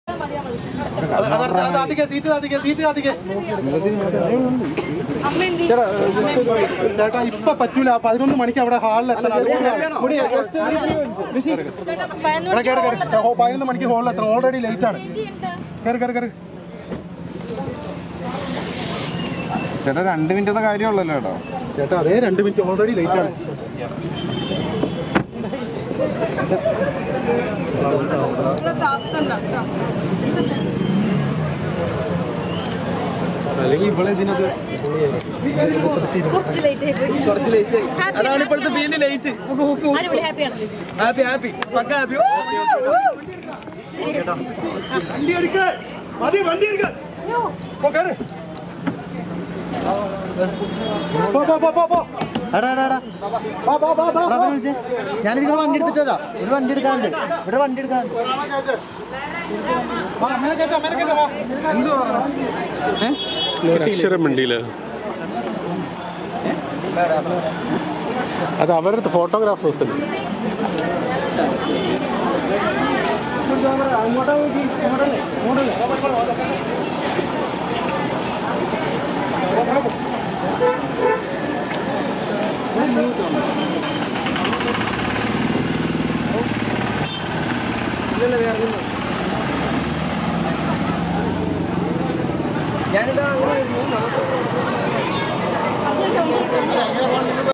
അത് അതടച്ച് അത് അധികം സീറ്റ് അധികം സീറ്റ് അധികം അമ്മ എന്തി ചേട്ടാ ഇപ്പൊ പറ്റൂല പതിനൊന്ന് മണിക്ക് അവിടെ ഹാളിൽ എത്തണം അതുകൊണ്ടാണ് മുടി, എടാ, കേറ്, കേറ്. ഓ, പതിനൊന്ന് മണിക്ക് ഹോളിൽ എത്തണം ഓൾറെഡി ലേറ്റ് ആണ് കയറി കയറി കയറി ചേട്ടാ രണ്ട് മിനിറ്റത്തെ കാര്യമുള്ളല്ലോ കേട്ടോ ചേട്ടാ അതേ രണ്ട് മിനിറ്റ് ഓൾറെഡി ലേറ്റ് ആണ് അല്ലെങ്കിൽ ഇവിടെ ഇതിനകത്ത് കുറച്ച് ലേറ്റ് ആയി പോയി കുറച്ച് ലേറ്റ് ആയി Happy, അതാണ് happy ഇപ്പോഴത്തെ ആണോ? ഫീല് ലേറ്റ് നമുക്ക് ഹുക്ക് അടിപൊളി ഹാപ്പിയാണ് ഹാപ്പി ഹാപ്പി പക്ക ഹാപ്പി വണ്ടി എടുക്ക മതി വണ്ടി എടുക്ക പോ, കേറ്. പോ, പോ, പോ, പോ, പോ. പോ, പോ, പോ, പോ, പോ. ഞാനിതിവിടെ വണ്ടി എടുത്തിട്ടല്ല ഒരു വണ്ടി എടുക്കാനുണ്ട് ഇവിടെ വണ്ടി എടുക്കാനുണ്ട് വാ, അമ്മേനെ കേട്ടോ, അമ്മേനെ കേട്ടോ, വാ. അക്ഷരം വണ്ടിയില് അത് അവരുടെ ഫോട്ടോഗ്രാഫേഴ്സ് ഞാനിതാ അങ്ങനെ